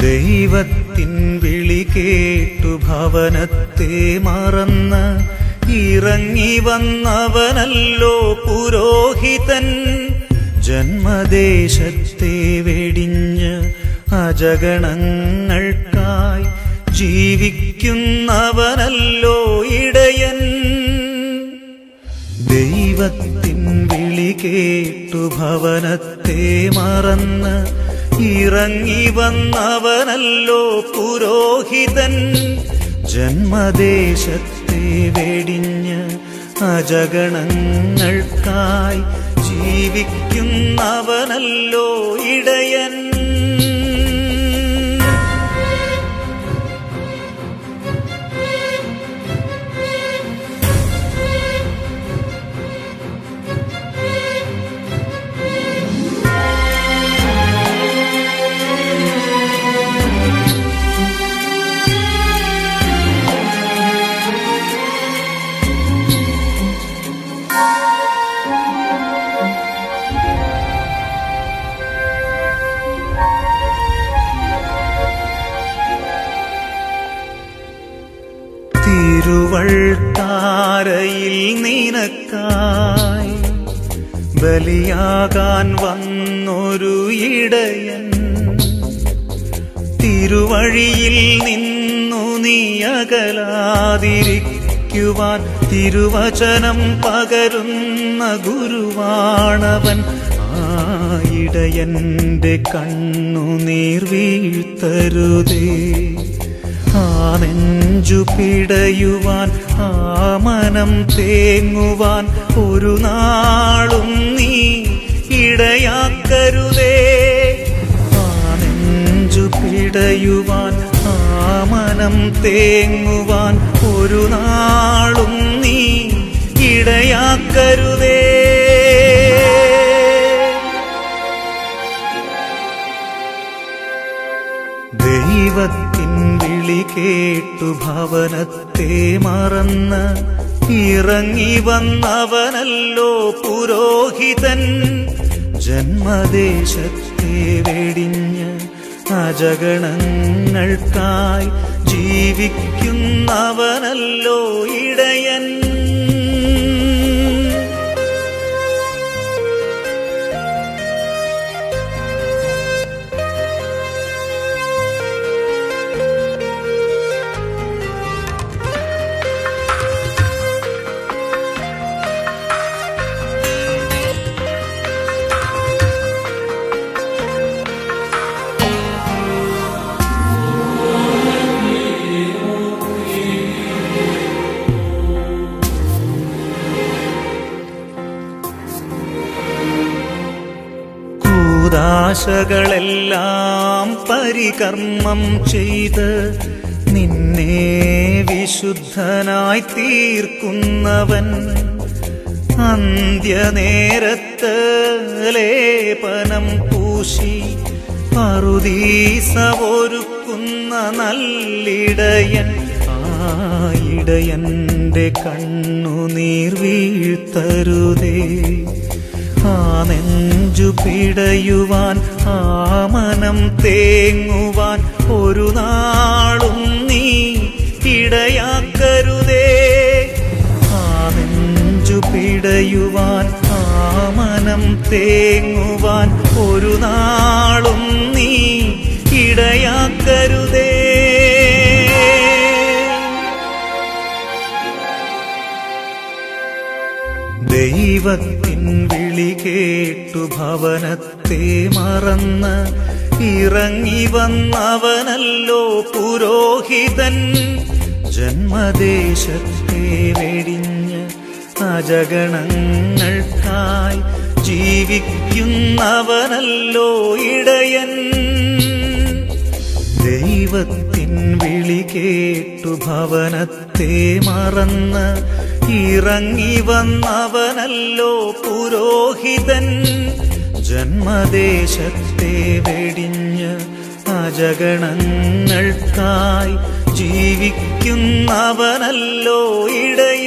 ദൈവത്തിൻ വിളി കേട്ടു ഭവനത്തെ മറന്ന് ഇറങ്ങി വന്നവനല്ലോ പുരോഹിതൻ ജന്മദേശത്തെ വെടിഞ്ഞ് അജഗണങ്ങൾക്കായി ജീവിക്കുന്നവനല്ലോ ഇടയൻ ദൈവത്തിൻ വിളി കേട്ടു ഭവനത്തെ മറന്ന് ഇറങ്ങി വന്നവനല്ലോ പുരോഹിതൻ ജന്മദേശത്തെ വെടിഞ്ഞ് അജഗണങ്ങൾക്കായി ജീവിക്കുന്നവനല്ലോ ഇടയൻ തിരുവൾത്താരയിൽ നിനക്കായി ബലിയാകാൻ വന്നൊരു ഇടയൻ തിരുവഴിയിൽ നിന്നു നീ അകലാതിരിക്കുവാൻ തിരുവചനം പകരുന്ന ഗുരുവാണവൻ ആ ഇടയന്റെ കണ്ണുനീർ വീഴ്ത്തരുതേ ആ നെഞ്ചു പിടയുവാൻ ആ മനം തേങ്ങുവാൻ ഒരു നാളും നീ ഇടയാക്കരുതേ ആ നെഞ്ചു പിടയുവാൻ ആ മനം തേങ്ങുവാൻ ഒരു നാളും നീ ഇടയാക്കരുതേ ദൈവത്തിൻ വിളി കേട്ടു ഭവനത്തെ മറന്ന് ഇറങ്ങി വന്നവനല്ലോ പുരോഹിതൻ ജന്മദേശത്തെ വെടിഞ്ഞ് അജഗണങ്ങൾക്കായി ജീവിക്കുന്നവനല്ലോ ഇടയൻ കൂദാശകളെല്ലാം പരികർമ്മം ചെയ്ത് നിന്നെ വിശുദ്ധനായി തീർക്കുന്നവൻ അന്ത്യനേരത്ത് ലേപനം പൂശി പറുദീസ ഒരുക്കുന്ന നല്ലിടയൻ ആ ഇടയന്റെ കണ്ണുനീർ വീഴ്ത്തരുതേ ആ നെഞ്ചു പിടയുവാൻ ആ മനം തേങ്ങുവാൻ ഒരു നാളും നീ ഇടയാക്കരുതേ ആ നെഞ്ചു പിടയുവാൻ ആ മനം തേങ്ങുവാൻ ഒരു നാളും നീ ഇടയാക്കരുതേ ദൈവത്തിൻ വിളി കേട്ടു ഭവനത്തെ മറന്ന് ഇറങ്ങി വന്നവനല്ലോ പുരോഹിതൻ ജന്മദേശത്തെ വെടിഞ്ഞ് അജഗണങ്ങൾക്കായി ജീവിക്കുന്നവനല്ലോ ഇടയൻ ദൈവത്തിൻ വിളി കേട്ടു ഭവനത്തെ മറന്ന് ഇറങ്ങി വന്നവനല്ലോ പുരോഹിതൻ ജന്മദേശത്തെ വെടിഞ്ഞ് അജഗണങ്ങൾക്കായി ജീവിക്കുന്നവനല്ലോ ഇടയ